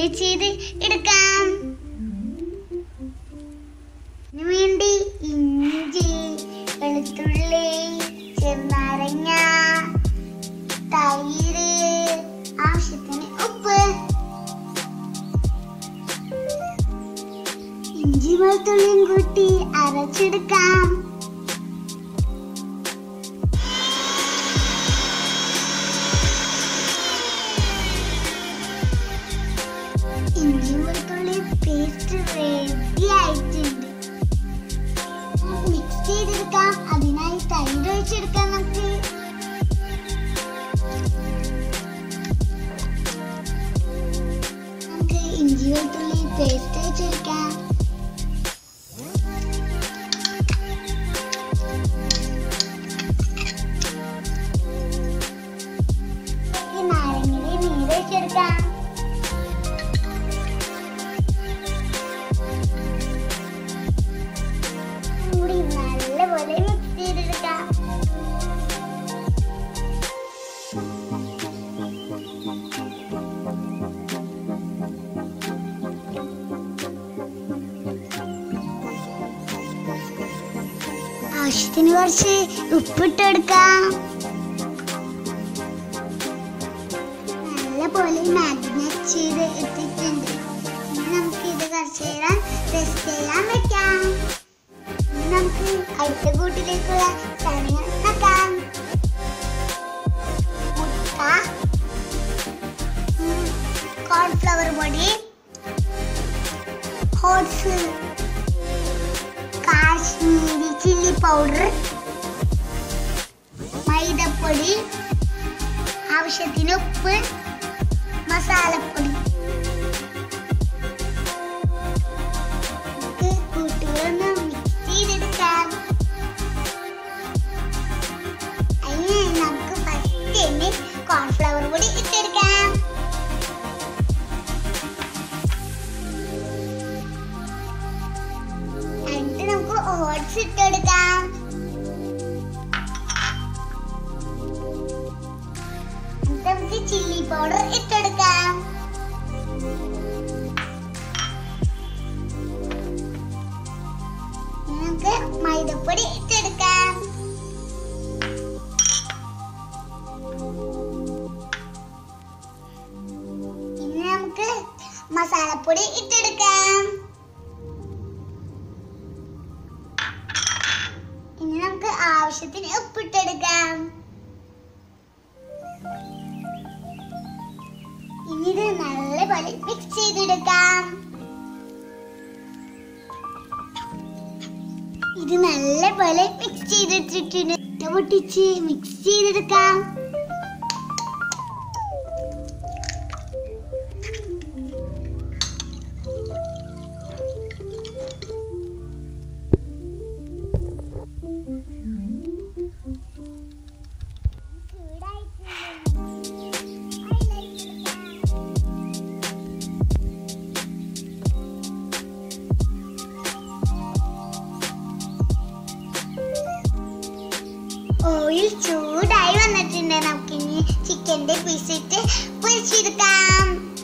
marinate ചെയ്ത് എടുക്കാം ഇതിനു വേണ്ടി ഇഞ്ചി വെളുത്തുള്ളി ചെറുനാരങ്ങ തൈര് ആവശ്യത്തിന് ഉപ്പ് ഇഞ്ചി വെളുത്തുള്ളിയും കൂട്ടി അരച്ചെടുക്കാം ഇഞ്ചി വെളുത്തുള്ളി പേസ്റ്റ് റെഡി ആയിട്ടുണ്ട് മിക്സ് ചെയ്തെടുക്കാം അതിനായി തൈര് ഒഴിച്ചെടുക്കാം നമുക്ക് നമുക്ക് ഇഞ്ചി വെളുത്തുള്ളി പേസ്റ്റ് ഒഴിച്ചെടുക്കാം ഈ നാരങ്ങയുടെ നീര് ഒഴിച്ചെടുക്കാം കൂടി നല്ലപോലെ മിക്സ് ചെയ്തെടുക്കാം ആവശ്യത്തിന് കുറച്ച് ഉപ്പിട്ടെടുക്കാം നല്ലപോലെ മാഗ്നേറ്റ് ചെയ്ത് എത്തിയിട്ടുണ്ട് ഇനി നമുക്ക് ഇത് കുറച്ച് നേരം റെസ്റ്റ് ചെയ്യാൻ വെക്കാം ഇനി നമുക്ക് അടുത്ത കൂട്ടിലേക്കുള്ള സാധനങ്ങൾ നോക്കാം മുട്ട കോൺഫ്ലവർ പൊടി ഹോട്ട്സ് കാശ്മീരി ചില്ലി പൗഡർ മൈദപ്പൊടി ആവശ്യത്തിന് ഉപ്പ് മസാലപ്പൊടി നമുക്ക് കൂട്ടുകളൊന്ന് മിക്സ് ചെയ്തെടുക്കാം അതിന് നമുക്ക് ഫസ്റ്റ് തന്നെ കോൺഫ്ലവർ പൊടി ഇട്ടെടുക്കാം എന്നിട്ട് നമുക്ക് ഓട്സ് ഇട്ടെടുക്കാം എന്നിട്ട് നമുക്ക് ചില്ലി പൗഡർ ഇട്ടെടുക്കാം ഇനി നമുക്ക് മൈദപ്പൊടി ഇട്ടെടുക്കാം ഇനി നമുക്ക് മസാലപ്പൊടി ഇട്ടെടുക്കാം ഇനി നമുക്ക് ആവശ്യത്തിന് ഉപ്പിട്ടെടുക്കാം ഇനി ഇത് നല്ലപോലെ മിക്സ് ചെയ്തെടുക്കാം ഇത് നല്ലപോലെ മിക്സ് ചെയ്തെടുത്തിട്ടുണ്ട് മുട്ട പൊട്ടിച്ച് മിക്സ് ചെയ്തെടുക്കാം ഓയിൽ ചൂടായി വന്നിട്ടുണ്ട് നമുക്കിനി ചിക്കൻ്റെ പീസ് ഇട്ട് പൊരിച്ചെടുക്കാം